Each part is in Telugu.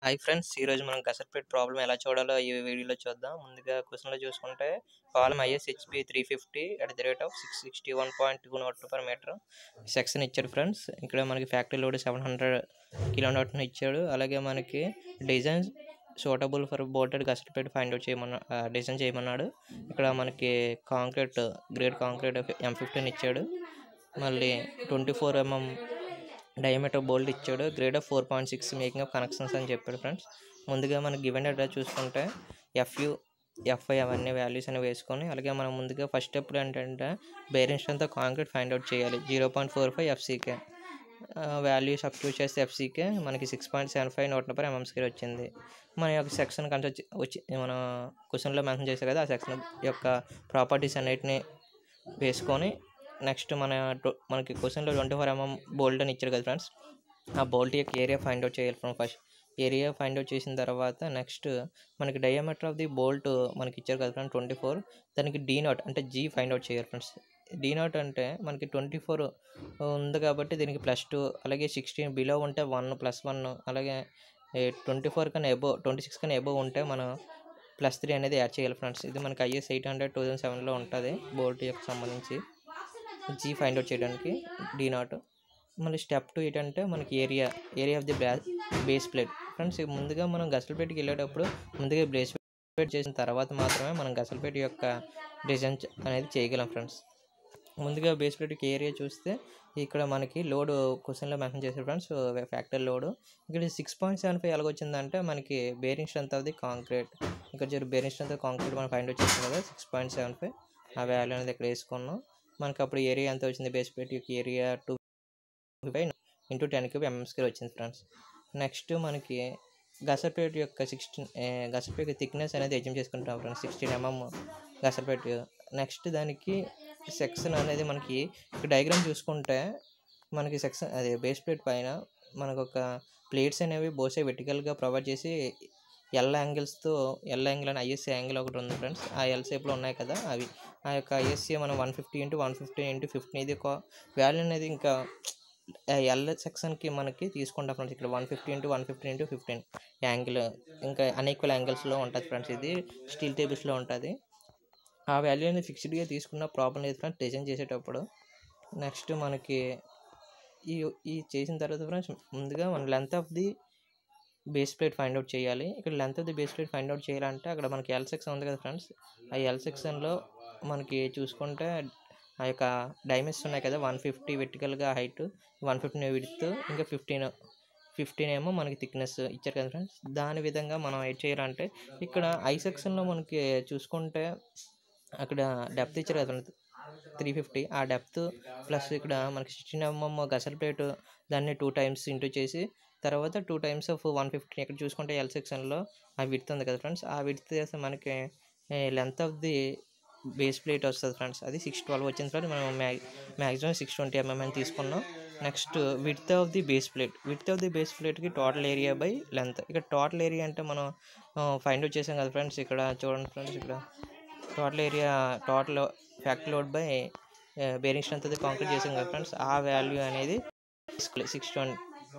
హాయ్ ఫ్రెండ్స్ ఈరోజు మనం గసర్పేట్ ప్రాబ్లం ఎలా చూడాలో ఈ వీడియోలో చూద్దాం ముందుగా క్వశ్చన్లో చూసుకుంటే column IS HP three fifty at the rate of six sixty one point two naught two per metre section ఇచ్చాడు ఫ్రెండ్స్ ఇక్కడ మనకి factory load seven hundred kilo నాట్ని ఇచ్చాడు అలాగే మనకి design suitable for bolted gusset plate find out చేయమన్నా డిజైన్ చేయమన్నాడు ఇక్కడ మనకి concrete grade concrete M fifteen ఇచ్చాడు మళ్ళీ twenty four mm diameter bolt ఇచ్చాడు grade of four point six making of connections అని చెప్పాడు ఫ్రెండ్స్ ముందుగా మనకి గివెన్ అడ్రస్ చూసుకుంటే ఎఫ్యు ఎఫ్ఐ అవన్నీ వాల్యూస్ అని వేసుకొని అలాగే మనం ముందుగా ఫస్ట్ స్టెప్ ఏంటంటే bearing strength concrete find out చేయాలి zero point four five FCK value substitute చేస్తే ఎఫ్సీకే మనకి six point seven five note number mm square వచ్చింది మన యొక్క సెక్షన్ కంటే వచ్చి వచ్చి మన క్వశ్చన్లో మెన్షన్ చేశారు కదా ఆ సెక్షన్ యొక్క ప్రాపర్టీస్ అన్నిటిని వేసుకొని నెక్స్ట్ మన టు- మనకి క్వశ్చన్లో ట్వంటీ ఫోర్ ఎంఎం బోల్ట్ అని ఇచ్చారు కదా ఫ్రెండ్స్ ఆ బోల్ట్ యొక్క ఏరియా ఫైండ్ అవుట్ చేయాలి from first area find out చేసిన తర్వాత నెక్స్ట్ మనకి డయామీటర్ ఆఫ్ ది బోల్ట్ మనకి ఇచ్చారు కదా ఫ్రెండ్స్ ట్వంటీ ఫోర్ దానికి డీ నాట్ అంటే జీ ఫైండ్ అవుట్ చేయాలి ఫ్రెండ్స్ డీ నాట్ అంటే మనకి ట్వంటీ ఫోర్ ఉంది కాబట్టి దీనికి ప్లస్ టూ అలాగే సిక్స్టీన్ బిలో ఉంటే వన్ ప్లస్ వన్ అలాగే ట్వంటీ ఫోర్ కన్నా ఎబో ట్వంటీ సిక్స్ కన్నా ఎబో ఉంటే మనం ప్లస్ త్రీ అనేది యాడ్ చేయాలి ఫ్రెండ్స్ ఇది మనకి IS eight hundred two thousand సెవెన్లో ఉంటుంది బోల్ట్ యొక్క సంబంధించి జీ ఫైండ్ అవుట్ చేయడానికి డీ నాట్ మళ్ళీ స్టెప్ టూ ఏంటంటే మనకి ఏరియా ఏరియా ఆఫ్ ది బ్లా బేస్ ప్లేట్ ఫ్రెండ్స్ ముందుగా మనం గసలపేటకి వెళ్ళేటప్పుడు ముందుగా బేస్ ప్లేట్ చేసిన తర్వాత మాత్రమే మనం గసలపేట యొక్క డిజైన్ చ- అనేది చేయగలం ఫ్రెండ్స్ ముందుగా బేస్ ప్లేట్కి ఏరియా చూస్తే ఇక్కడ మనకి లోడ్ క్వశ్చన్లో మెన్షన్ చేశారు ఫ్రెండ్స్ ఫ్యాక్టరీ లోడ్ ఇక్కడ సిక్స్ పాయింట్ సెవెన్ ఫైవ్ ఎలాగొచ్చిందంటే మనకి bearing strength of the concrete ఇక్కడ జర బేరింగ్ స్ట్రెంత్ కాంక్రీట్ మనం ఫైండ్ అవుట్ చేసాం కదా సిక్స్ పాయింట్ సెవెన్ ఫైవ్ ఆ వాల్యూ అనేది ఇక్కడ వేసుకున్నాం మనకి అప్పుడు ఏరియా ఎంత వచ్చింది బేస్ ప్లేట్ యొక్క area two five into ten cube mm square వచ్చింది ఫ్రెండ్స్ నెక్స్ట్ మనకి గసర్పేట్ యొక్క సిక్స్టీన్ గసర్పేట్ యొక్క థిక్నెస్ అనేది ఎగ్జామ్ చేసుకుంటాం friends sixteen mm gusset plate next దానికి సెక్షన్ అనేది మనకి ఇక్కడ డయాగ్రామ్ చూసుకుంటే మనకి సెక్షన్ అదే బేస్ ప్లేట్ పైన మనకు ఒక ప్లేట్స్ అనేవి బోసే వెటికల్గా ప్రొవైడ్ చేసి ఎల్ యాంగిల్స్తో ఎల్ యాంగిల్ అని ఐఎస్సీ యాంగిల్ ఒకటి ఉంది ఫ్రెండ్స్ ఆ ఎల్ షేప్లో ఉన్నాయి కదా అవి ఆ యొక్క ఐఎస్సీ మనం one fifty into one fifty into fifteen ఇది ఒక వాల్యూ అనేది ఇంకా ఎల్ సెక్షన్కి మనకి తీసుకుంటాం ఫ్రెండ్స్ ఇక్కడ one fifty into one fifty into fifteen angle ఇంకా అన్ఈక్వల్ యాంగిల్స్లో ఉంటుంది ఫ్రెండ్స్ ఇది స్టీల్ టేబుల్స్లో ఉంటుంది ఆ వాల్యూ అనేది ఫిక్స్డ్గా తీసుకున్న ప్రాబ్లం లేదు ఫ్రెండ్స్ డిజైన్ చేసేటప్పుడు నెక్స్ట్ మనకి ఈ ఈ చేసిన తర్వాత ఫ్రెండ్స్ ముందుగా మన length of the base plate find out చేయాలి ఇక్కడ length of the base plate find out చేయాలంటే అక్కడ మనకి ఎల్ సెక్షన్ ఉంది కదా ఫ్రెండ్స్ ఆ ఎల్ సెక్షన్లో మనకి చూసుకుంటే ఆ యొక్క డైమెన్షన్స్ ఉన్నాయి కదా వన్ ఫిఫ్టీ వెర్టికల్గా హైట్ వన్ ఫిఫ్టీ విడ్త్ ఇంకా ఫిఫ్టీన్ ఫిఫ్టీన్ ఏమో మనకి థిక్నెస్ ఇచ్చారు కదా ఫ్రెండ్స్ దాని విధంగా మనం ఏం చేయాలంటే ఇక్కడ ఐ సెక్షన్లో మనకి చూసుకుంటే అక్కడ డెప్త్ ఇచ్చారు కదా త్రీ ఫిఫ్టీ ఆ డెప్త్ ప్లస్ ఇక్కడ మనకి సిక్స్టీన్ ఎంఎం గసల్ ప్లేట్ దాన్ని టూ టైమ్స్ ఇంటూ చేసి తర్వాత two times of one fifty ఇక్కడ చూసుకుంటే ఎల్ సెక్షన్లో ఆ విడ్త్ ఉంది కదా ఫ్రెండ్స్ ఆ విడ్త్ చేస్తే మనకి length of the base plate వస్తుంది ఫ్రెండ్స్ అది సిక్స్ ట్వెల్వ్ వచ్చింది ఫ్రెండ్స్ మనం మ్యా మ్యాక్సిమం సిక్స్ ట్వంటీ ఎంఎం అని తీసుకున్నాం next width of the base plate width of the base ప్లేట్కి టోటల్ ఏరియా బై లెంత్ ఇక్కడ టోటల్ ఏరియా అంటే మనం ఫైండ్ అవుట్ చేసాం కదా ఫ్రెండ్స్ ఇక్కడ చూడండి ఫ్రెండ్స్ ఇక్కడ total area total factory load by bearing strength అది కాంక్రీట్ చేసాం కదా ఫ్రెండ్స్ ఆ వాల్యూ అనేది six twenty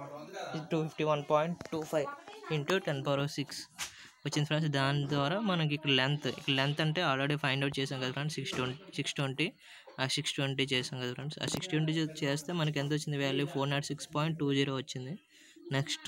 two fifty one point two five into ten power six వచ్చింది ఫ్రెండ్స్ దాని ద్వారా మనకి ఇక్కడ లెంత్ ఇక్కడ లెంత్ అంటే ఆల్రెడీ ఫైండ్ అవుట్ చేసాం కదా friends six twenty six twenty ఆ సిక్స్ ట్వంటీ చేసాం కదా ఫ్రెండ్స్ ఆ సిక్స్ ట్వంటీ చేస్తే మనకి ఎంత వచ్చింది value four naught six point two zero వచ్చింది నెక్స్ట్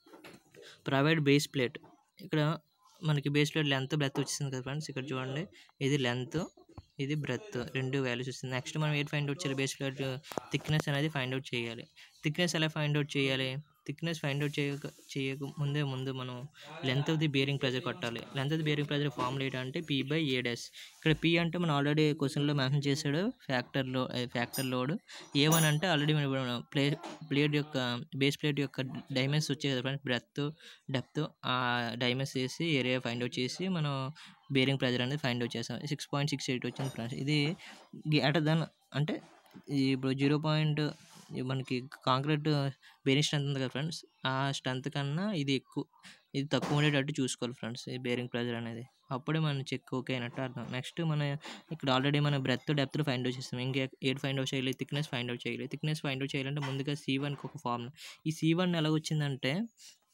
ప్రైవేట్ బేస్ ప్లేట్ ఇక్కడ మనకి బేస్ ప్లేట్ లెంత్ బ్రెత్ వచ్చింది కదా ఫ్రెండ్స్ ఇక్కడ చూడండి ఇది లెంత్ ఇది బ్రెత్ రెండు వాల్యూస్ వస్తుంది నెక్స్ట్ మనం ఏది ఫైండ్ అవుట్ చేయాలి బేస్ ప్లేట్ థిక్నెస్ అనేది ఫైండ్ అవుట్ చేయాలి థిక్నెస్ ఎలా ఫైండ్ అవుట్ చేయాలి థిక్నెస్ ఫైండ్ అవుట్ చేయక చేయక ముందే ముందు మనం length of the bearing pressure కొట్టాలి length of the bearing pressure formula ఏంటంటే పీ బై ఏ డాష్ ఇక్కడ పీ అంటే మనం ఆల్రెడీ క్వశ్చన్లో మెన్షన్ చేశాడు ఫ్యాక్టర్ లో ఫ్యాక్టర్ లోడ్ ఏ వన్ అంటే ఆల్రెడీ మనం ప్లే ప్లేట్ యొక్క బేస్ ప్లేట్ యొక్క డైమెన్స్ వచ్చే కదా ఫ్రెండ్స్ బ్రెత్ డెప్త్ ఆ డైమెన్స్ చేసి ఏరియా ఫైండ్ అవుట్ చేసి మనం బేరింగ్ ప్రెజర్ అనేది ఫైండ్ అవుట్ చేస్తాం సిక్స్ పాయింట్ సిక్స్ ఎయిట్ వచ్చింది ఫ్రెండ్స్ ఇది గ్యాటర్ దన్ అంటే ఈ ఇప్పుడు జీరో పాయింట్ మనకి కాంక్రీట్ బేరింగ్ స్ట్రెంత్ ఉంది కదా ఫ్రెండ్స్ ఆ స్ట్రెంత్ కన్నా ఇది ఎక్కువ ఇది తక్కువ ఉండేటట్టు చూసుకోవాలి ఫ్రెండ్స్ ఈ బేరింగ్ ప్రెజర్ అనేది అప్పుడే మనం చెక్ ఓకే అయినట్టు అర్థం నెక్స్ట్ మన ఇక్కడ ఆల్రెడీ మన బ్రెత్ డెప్త్ ఫైండ్ అవుట్ చేస్తాం ఇంకా ఏది ఫైండ్ అవుట్ చేయాలి థిక్నెస్ ఫైండ్ అవుట్ చేయాలి థిక్నెస్ ఫైండ్ అవుట్ చేయాలంటే ముందుగా సి వన్కి ఒక ఫార్ములా ఈ సి వన్ ఎలా వచ్చిందంటే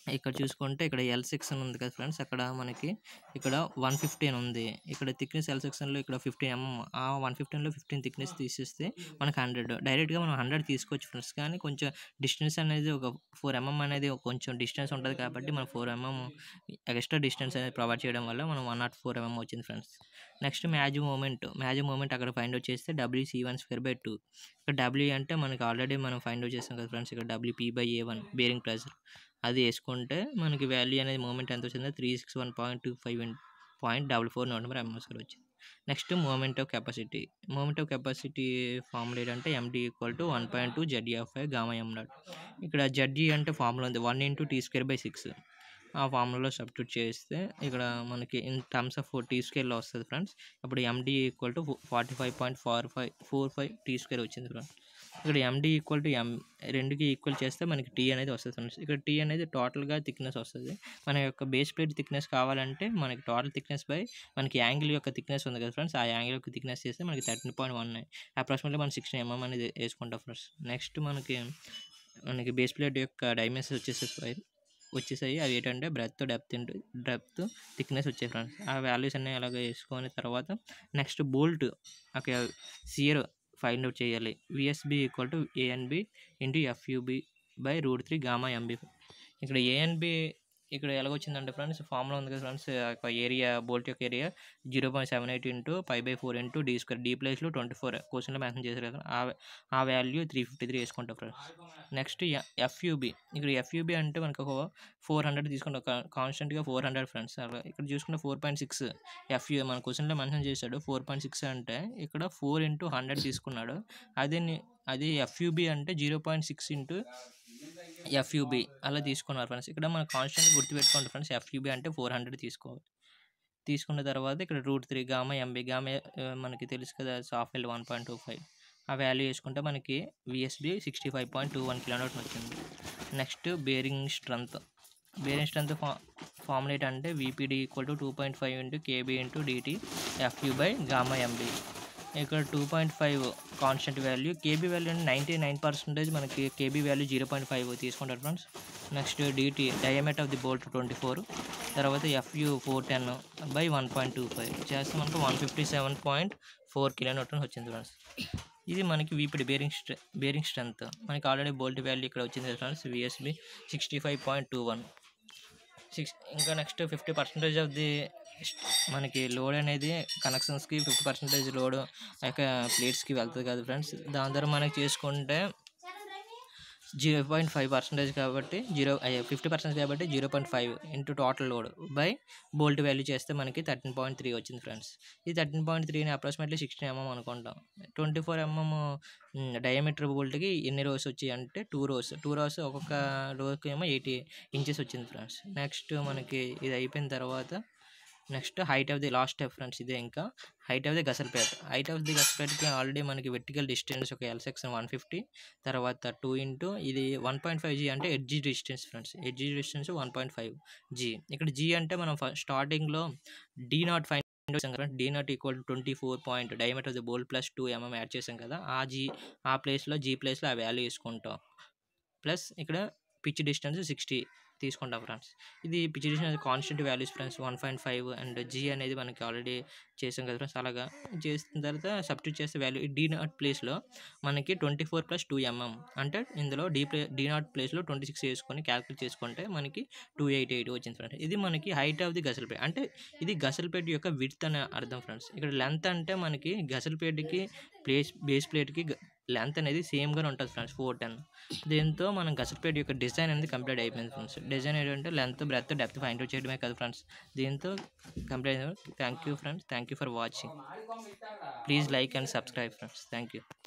ఇక్కడ చూసుకుంటే ఇక్కడ ఎల్ సెక్షన్ ఉంది కదా ఫ్రెండ్స్ అక్కడ మనకి ఇక్కడ వన్ ఫిఫ్టీన్ ఉంది ఇక్కడ థిక్నెస్ ఎల్ సెక్షన్లో ఇక్కడ ఫిఫ్టీన్ ఎంఎం ఆ వన్ ఫిఫ్టీన్లో ఫిఫ్టీన్ థిక్నెస్ తీసేస్తే మనకి హండ్రెడ్ డైరెక్ట్గా మనం హండ్రెడ్ తీసుకోవచ్చు ఫ్రెండ్స్ కానీ కొంచెం డిస్టెన్స్ అనేది ఒక ఫోర్ ఎంఎం అనేది కొంచెం డిస్టెన్స్ ఉంటుంది కాబట్టి మనం ఫోర్ ఎంఎం ఎక్స్ట్రా డిస్టెన్స్ అనేది ప్రొవైడ్ చేయడం వల్ల మనం వన్ నాట్ ఫోర్ ఎంఎం వచ్చింది friends next max moment max moment అక్కడ ఫైండ్ అవుట్ చేస్తే W C one square by two ఇక్కడ డబ్ల్యూ అంటే మనకి ఆల్రెడీ మనం ఫైండ్ అవుట్ చేస్తాం కదా ఫ్రెండ్స్ ఇక్కడ W P by A one bearing pressure అది వేసుకుంటే మనకి వాల్యూ అనేది మూమెంట్ ఎంత వచ్చిందో three six one point two five point double four note number MSR వచ్చింది next moment of capacity moment of capacity formula ఏంటంటే MD equal to one point two Z F I gamma M naught ఇక్కడ జడ్జీ అంటే ఫార్ములా ఉంది one into T square by six ఆ ఫార్ములాలో సబ్స్టిట్యూట్ చేస్తే ఇక్కడ మనకి ఇన్ టర్మ్స్ ఆఫ్ టీ స్క్వేర్లో వస్తుంది ఫ్రెండ్స్ ఇప్పుడు MD equal to forty five point four five four five T square వచ్చింది ఫ్రెండ్స్ ఇక్కడ ఎండి ఈక్వల్ టు ఎం రెండుకి ఈక్వల్ చేస్తే మనకి టీ అనేది వస్తుంది ఫ్రెండ్స్ ఇక్కడ టీ అనేది టోటల్గా థిక్నెస్ వస్తుంది మన యొక్క బేస్ ప్లేట్ థిక్నెస్ కావాలంటే మనకి టోటల్ థిక్నెస్ బై మనకి యాంగిల్ యొక్క థిక్నెస్ ఉంది కదా ఫ్రెండ్స్ ఆ యాంగిల్ యొక్క థిక్నెస్ చేస్తే మనకి thirteen point one nine approximately మనం సిక్స్టీన్ ఎంఎం అనేది వేసుకుంటాం ఫ్రెండ్స్ నెక్స్ట్ మనకి మనకి బేస్ ప్లేట్ యొక్క డైమెన్షన్స్ వచ్చేసి వచ్చేసాయి అవి ఏంటంటే breadth depth into depth thickness వచ్చాయి ఫ్రెండ్స్ ఆ వాల్యూస్ అన్నీ అలాగే వేసుకొని తర్వాత నెక్స్ట్ బోల్ట్ అక్కడ సియర్ ఫైండ్ అవుట్ చేయాలి VSB equal to ANB into FUB by root three gamma MB ఇక్కడ ఏఎన్బి ఇక్కడ ఎలాగొచ్చిందంటే ఫ్రెండ్స్ ఫామ్లో ఉంది కదా ఫ్రెండ్స్ ఏరియా బోల్ట్ యొక్క area zero point seven eight into five by four into D square D ప్లేస్లో ట్వంటీ ఫోర్ క్వశ్చన్లో మెన్షన్ చేశారు కదా ఆ ఆ వాల్యూ త్రీ ఫిఫ్టీ త్రీ వేసుకుంటాం ఫ్రెండ్స్ నెక్స్ట్ ఎఫ్యూబి ఇక్కడ ఎఫ్యూబి అంటే మనకు ఒక ఫోర్ హండ్రెడ్ తీసుకుంటాం ఒక కాన్స్టెంట్గా ఫోర్ హండ్రెడ్ ఫ్రెండ్స్ అలా ఇక్కడ చూసుకుంటే ఫోర్ పాయింట్ సిక్స్ ఎఫ్యూ మన క్వశ్చన్లో మెన్షన్ చేశాడు ఫోర్ పాయింట్ సిక్స్ అంటే ఇక్కడ ఫోర్ ఇంటూ హండ్రెడ్ తీసుకున్నాడు అదే ని- అది ఎఫ్యూబి అంటే zero point six into FUB అలా తీసుకున్నారు ఫ్రెండ్స్ ఇక్కడ మనం కాన్స్టెంట్ గుర్తుపెట్టుకోండి ఫ్రెండ్స్ ఎఫ్యూబి అంటే ఫోర్ హండ్రెడ్ తీసుకోవాలి తీసుకున్న తర్వాత ఇక్కడ root three gamma MB gamma ఆ, మనకి తెలుసు కదా software one point two five ఆ వాల్యూ వేసుకుంటే మనకి VSB sixty five point two one kilometre వచ్చింది next bearing strength bearing strength ఫా ఫార్ములేట్ అంటే VPD equal to two point five into KB into DT FU by gamma MB ఇక్కడ two point five constant value KB value అంటే నైంటీ నైన్ పర్సెంటేజ్ మనకి KB value zero point five తీసుకుంటారు friends next DT diameter of the bolt twenty four తర్వాత FU four ten by one point two five చేస్తే మనకు one fifty seven point four kilometre వచ్చింది ఫ్రెండ్స్ ఇది మనకి వీపిడి బేరింగ్ స్ట్రె బేరింగ్ స్ట్రెంత్ మనకి ఆల్రెడీ బోల్ట్ వాల్యూ ఇక్కడ వచ్చింది friends VSB sixty five point two one six ఇంకా next fifty percentage of the మనకి లోడ్ అనేది కనెక్షన్స్కి ఫిఫ్టీ పర్సెంటేజ్ లోడ్ యొక్క ప్లేట్స్కి వెళ్తుంది కదా ఫ్రెండ్స్ దాని ద్వారా మనకి చేసుకుంటే జీరో పాయింట్ ఫైవ్ పర్సెంటేజ్ కాబట్టి జీరో ఫిఫ్టీ పర్సెంట్ కాబట్టి zero point five into total load by bolt value చేస్తే మనకి థర్టీన్ పాయింట్ త్రీ వచ్చింది ఫ్రెండ్స్ ఈ థర్టీన్ పాయింట్ త్రీని అప్రాక్సిమేట్లీ సిక్స్టీన్ ఎంఎం అనుకుంటాం ట్వంటీ ఫోర్ ఎంఎం డయామీటర్ బోల్ట్కి ఎన్ని రోస్ వచ్చాయి అంటే టూ రోస్ టూ రోస్ ఒక్కొక్క రోకి ఏమో ఎయిటీ ఇంచెస్ వచ్చింది ఫ్రెండ్స్ నెక్స్ట్ మనకి ఇది అయిపోయిన తర్వాత next height of the last step friends ఇదే ఇంకా height of the gusset plate height of the గసల్పేట్కి ఆల్రెడీ మనకి వెర్టికల్ డిస్టెన్స్ ఒక ఎల్ సెక్షన్ వన్ ఫిఫ్టీ తర్వాత టూ ఇంటూ ఇది వన్ పాయింట్ ఫైవ్ జీ అంటే edge distance friends edge distance one point five G ఇక్కడ జీ అంటే మనం స్టార్టింగ్లో డీ నాట్ ఫైవ్ చేసాం కదా D naught equal to twenty four point diameter of the bolt plus two mm add చేసాం కదా ఆ జీ ఆ ప్లేస్లో జీ ప్లేస్లో ఆ వాల్యూ వేసుకుంటాం ప్లస్ ఇక్కడ పిచ్ డిస్టెన్స్ సిక్స్టీ తీసుకుంటాం ఫ్రెండ్స్ ఇది pitch distance constant values friends one point five and G అనేది మనకి ఆల్రెడీ చేసాం కదా ఫ్రెండ్స్ అలాగా చేసిన తర్వాత సబ్స్టిట్యూట్ చేస్తే వాల్యూ డీ నాట్ ప్లేస్లో మనకి twenty four plus two mm అంటే ఇందులో డీ ప్లే డీ నాట్ ప్లేస్లో ట్వంటీ సిక్స్ వేసుకొని క్యాలిక్యులేట్ చేసుకుంటే మనకి టూ ఎయిట్ ఎయిట్ వచ్చింది ఫ్రెండ్స్ ఇది మనకి హైట్ ఆఫ్ ది గసల్పేట్ అంటే ఇది గసల్పేట్ యొక్క విడ్త్ అనే అర్థం ఫ్రెండ్స్ ఇక్కడ లెంత్ అంటే మనకి గసల్పేట్కి ప్లేస్ బేస్ ప్లేట్కి లెంత్ అనేది సేమ్గానే ఉంటుంది ఫ్రెండ్స్ ఫోర్ టెన్ దీంతో మనం గసల్పేట్ యొక్క డిజైన్ అనేది కంప్లీట్ అయిపోయింది ఫ్రెండ్స్ డిజైన్ ఏంటంటే length breadth depth find out చేయడమే కదా ఫ్రెండ్స్ దీంతో complete thank you friends thank you for watching please like and subscribe friends thank you